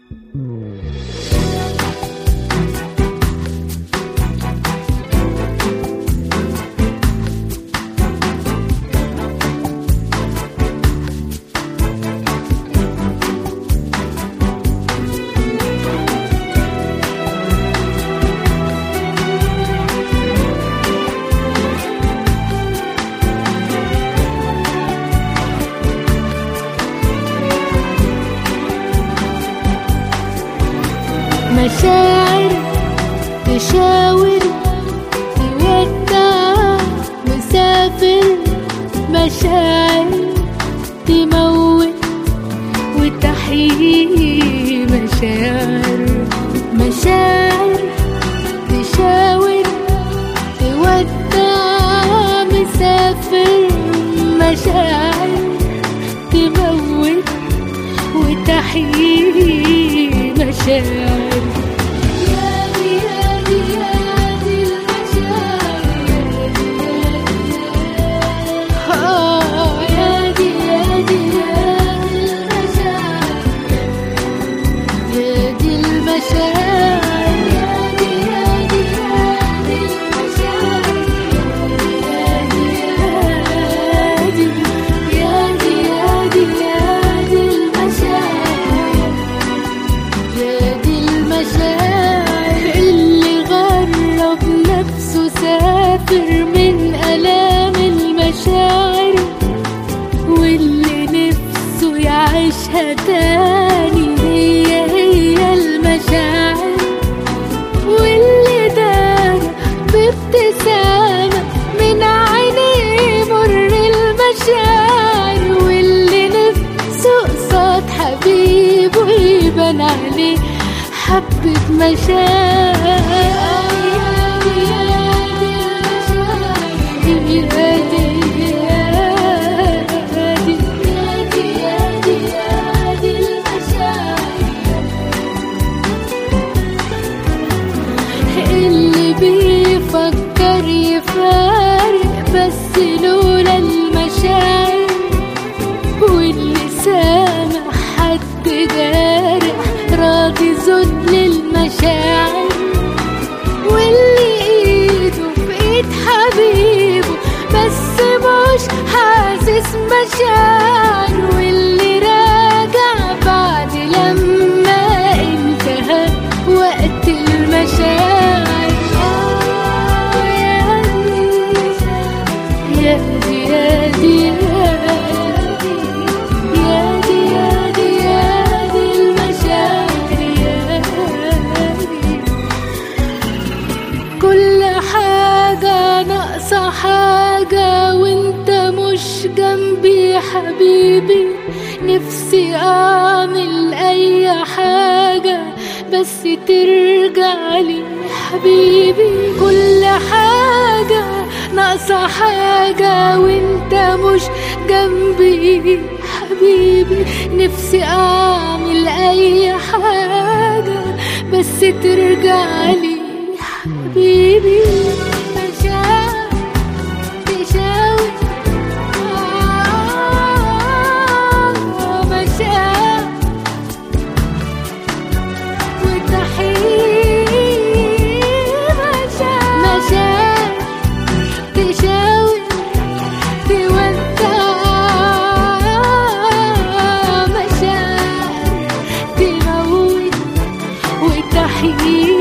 مشاعر تشاور تودع مسافر مشاعر تموت وتحيي مشاعر مشاعر تشاور تودع مسافر مشاعر تموت وتحيي مشاعر يا يا يا دي المشاعر آه يا دي يا دي يا دي المشاعر يا دي المشاعر يا دي يا دي يا دي المشاعر يا دي يا دي يا دي يا دي يا دي المشاعر يا دي المشاعر اللي غرب نفسه سافر من آلام المشاعر واللي نفسه يعيشها تاني هي هي المشاعر واللي دار بابتسامة من عينيه مر المشاعر واللي نفسه قصاد حبيبه يبان عليه حبة مشاعر اللي بيفكر يفارق بس لولا المشاعر واللي سامع حد جارح راضي ذل المشاعر واللي ايده في ايد حبيبه بس مش حاسس مشاعر واللي راجع بعد لما انتهى وقت المشاعر آه يا دي يا دي يا دي يا دي يا دي يا دي المشاعر يا دي كل حاجة ناقصة حاجة وانت مش جنبي حبيبي نفسي اعمل اي حاجة بس ترجع لي حبيبي كل حاجة ناقصة حاجة وانت مش جنبي حبيبي نفسي اعمل اي حاجة بس ترجع لي حبيبي مشاعر تشاور آه، مشاعر وتحيي مشاعر مشاعر تشاور تودع مشاعر تموت وتحيي